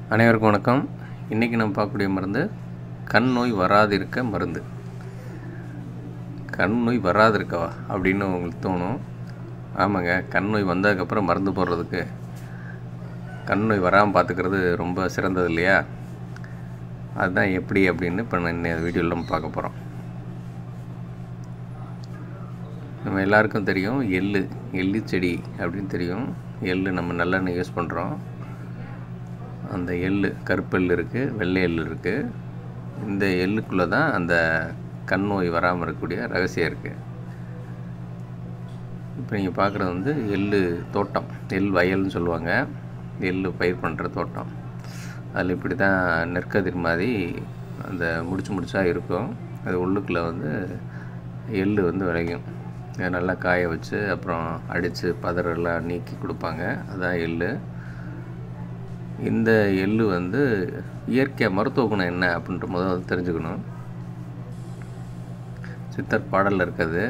அனைவருக்கும் வணக்கம் இன்றைக்கி நம்ம பார்க்கக்கூடிய மருந்து கண் நோய் வராதிருக்க மருந்து கண் நோய் வராதிருக்கவா அப்படின்னு உங்களுக்கு தோணும் ஆமாங்க கண் நோய் வந்ததுக்கப்புறம் மருந்து போடுறதுக்கு கண் நோய் வராமல் பார்த்துக்கிறது ரொம்ப சிறந்தது இல்லையா அதுதான் எப்படி அப்படின்னு இப்போ நான் இந்த வீடியோவில் நம்ம பார்க்க போகிறோம் நம்ம எல்லாருக்கும் தெரியும் எள்ளு எள்ளு செடி அப்படின்னு தெரியும் எள்ளு நம்ம நல்லெண்ணெய் யூஸ் பண்ணுறோம் அந்த எள்ளு கருப்பெல் இருக்குது வெள்ளை எள்ளு இருக்குது இந்த எள்ளுக்குள்ளே தான் அந்த கண் நோய் வராமல் இருக்கக்கூடிய ரகசியம் இருக்குது இப்போ நீங்கள் பார்க்குறது வந்து எள்ளு தோட்டம் எள் வயல்னு சொல்லுவாங்க எள்ளு பயிர் பண்ணுற தோட்டம் அதில் இப்படி தான் நெற்கதிர் மாதிரி அந்த முடிச்சு முடிச்சா இருக்கும் அது உள்ளுக்குள்ளே வந்து எள்ளு வந்து விளையும் அதை நல்லா காய வச்சு அப்புறம் அடித்து பதறெல்லாம் நீக்கி கொடுப்பாங்க அதான் எள்ளு இந்த எள்ளு வந்து இயற்கை மருத்துவ குணம் என்ன அப்படின்ற முதல்ல தெரிஞ்சுக்கணும் சித்தர் பாடலில் இருக்கிறது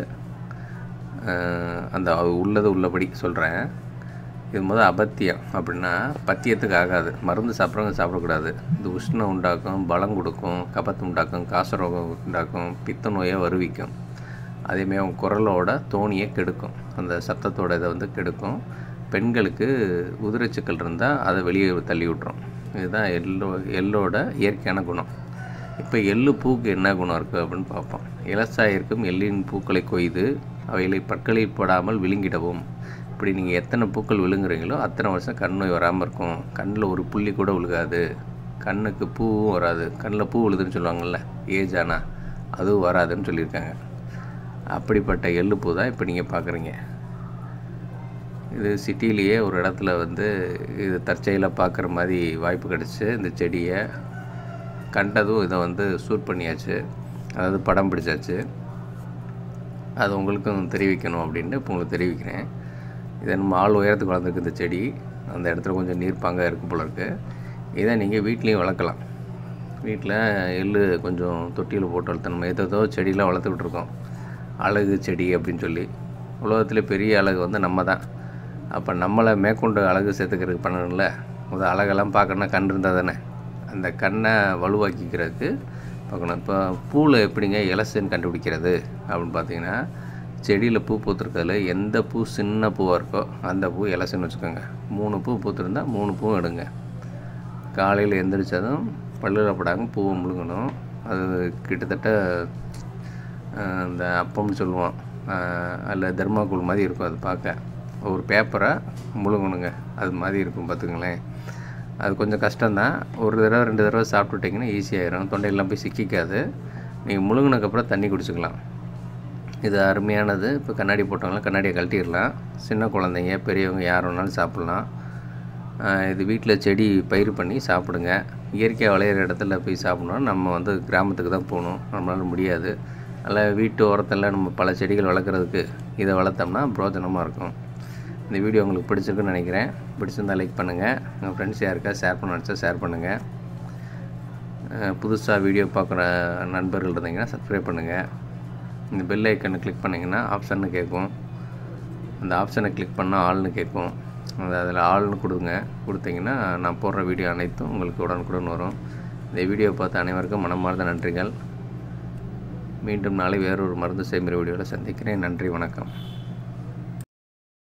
அந்த அது உள்ளது உள்ளபடி சொல்கிறேன் இது முதல் அபத்தியம் அப்படின்னா பத்தியத்துக்கு ஆகாது மருந்து சாப்பிட்றவங்க சாப்பிடக்கூடாது இது உஷ்ணம் உண்டாக்கும் பலம் கொடுக்கும் கபத்து உண்டாக்கும் காசரோகம் உண்டாக்கும் பித்த நோயை வருவிக்கும் அதேமாதிரி அவங்க குரலோட தோணியை கெடுக்கும் அந்த சத்தத்தோட இதை வந்து கெடுக்கும் பெண்களுக்கு உதிரச்சிக்கல் இருந்தால் அதை வெளியே தள்ளி விட்ரும் இதுதான் எள்ளோ எள்ளோட இயற்கையான குணம் இப்போ எள்ளு பூக்கு என்ன குணம் இருக்குது அப்படின்னு பார்ப்போம் இலசாயிருக்கும் எள்ளின் பூக்களை கொய்து அவைகளை பற்களில் படாமல் விழுங்கிடவும் இப்படி நீங்கள் எத்தனை பூக்கள் விழுங்குறீங்களோ அத்தனை வருஷம் கண் நோய் வராமல் இருக்கும் கண்ணில் ஒரு புள்ளி கூட விழுகாது கண்ணுக்கு பூவும் வராது கண்ணில் பூ விழுதுன்னு சொல்லுவாங்கள்ல ஏஜ் ஆனால் அதுவும் வராதுன்னு சொல்லியிருக்காங்க அப்படிப்பட்ட எள்ளு பூ தான் இப்போ நீங்கள் பார்க்குறீங்க இது சிட்டிலேயே ஒரு இடத்துல வந்து இது தற்செயலாக பார்க்குற மாதிரி வாய்ப்பு கிடச்சி இந்த செடியை கண்டதும் இதை வந்து ஷூட் பண்ணியாச்சு அதாவது படம் பிடிச்சாச்சு அது உங்களுக்கும் தெரிவிக்கணும் அப்படின்ட்டு இப்போ உங்களுக்கு தெரிவிக்கிறேன் இதை நம்ம ஆள் உயரத்துக்கு வளர்ந்துருக்கு இந்த செடி அந்த இடத்துல கொஞ்சம் நீர் பாங்க இருக்கும் போல இருக்குது இதை நீங்கள் வீட்லேயும் வளர்க்கலாம் வீட்டில் எள்ளு கொஞ்சம் தொட்டியில் போட்டு வளர்த்து நம்ம ஏதோ செடியெலாம் வளர்த்துக்கிட்டு இருக்கோம் அழகு செடி அப்படின்னு சொல்லி உலகத்தில் பெரிய அழகு வந்து நம்ம தான் அப்போ நம்மளை மேற்கொண்டு அழகு சேர்த்துக்கிறதுக்கு பண்ணணும்ல முதல் அழகெல்லாம் பார்க்கணுன்னா கண் இருந்தால் தானே அந்த கண்ணை வலுவாக்கிக்கிறதுக்கு பார்க்கணும் இப்போ பூவில் எப்படிங்க இலசுன்னு கண்டுபிடிக்கிறது அப்படின்னு பார்த்தீங்கன்னா செடியில் பூ பூத்துருக்கிறதுல எந்த பூ சின்ன பூவாக இருக்கோ அந்த பூ இலசுன்னு வச்சுக்கோங்க மூணு பூ பூத்துருந்தா மூணு பூவும் எடுங்க காலையில் எந்திரிச்சதும் பல்லில் படாங்க பூவை முழுங்கணும் அது கிட்டத்தட்ட இந்த அப்பம்னு சொல்லுவோம் அதில் தர்மாக்கோல் மாதிரி இருக்கும் அது பார்க்க ஒரு பேப்பரை முழுங்கணுங்க அது மாதிரி இருக்கும் பார்த்துங்களேன் அது கொஞ்சம் கஷ்டம்தான் ஒரு தடவை ரெண்டு தடவை சாப்பிட்டுட்டிங்கன்னா ஈஸியாகிடும் தொண்டையெல்லாம் போய் சிக்கிக்காது நீங்கள் முழுங்கினதுக்கப்புறம் தண்ணி குடிச்சிக்கலாம் இது அருமையானது இப்போ கண்ணாடி போட்டவங்களாம் கண்ணாடியை கழட்டிடலாம் சின்ன குழந்தைங்க பெரியவங்க யார் வேணாலும் சாப்பிட்லாம் இது வீட்டில் செடி பயிர் பண்ணி சாப்பிடுங்க இயற்கையாக விளையிற இடத்துல போய் சாப்பிட்ணும் நம்ம வந்து கிராமத்துக்கு தான் போகணும் நம்மளால் முடியாது அதில் வீட்டு ஓரத்தில் நம்ம பல செடிகள் வளர்க்குறதுக்கு இதை வளர்த்தோம்னா பிரோஜனமாக இருக்கும் இந்த வீடியோ உங்களுக்கு பிடிச்சிருக்குன்னு நினைக்கிறேன் பிடிச்சிருந்தால் லைக் பண்ணுங்கள் உங்கள் ஃப்ரெண்ட்ஸ் யாருக்கா ஷேர் பண்ண நினச்சா ஷேர் பண்ணுங்கள் புதுசாக வீடியோ பார்க்குற நண்பர்கள் இருந்தீங்கன்னா சப்ஸ்கிரைப் பண்ணுங்கள் இந்த பெல் ஐக்கனை கிளிக் பண்ணிங்கன்னா ஆப்ஷன்னு கேட்கும் அந்த ஆப்ஷனை கிளிக் பண்ணால் ஆள்னு கேட்கும் அது அதில் ஆள்னு கொடுங்க கொடுத்தீங்கன்னா நான் போடுற வீடியோ அனைத்தும் உங்களுக்கு உடனுக்குடன் வரும் இந்த வீடியோ பார்த்த அனைவருக்கும் மனமார்ந்த நன்றிகள் மீண்டும் நாளை வேறொரு மருந்து செய்முறை வீடியோவில் சந்திக்கிறேன் நன்றி வணக்கம்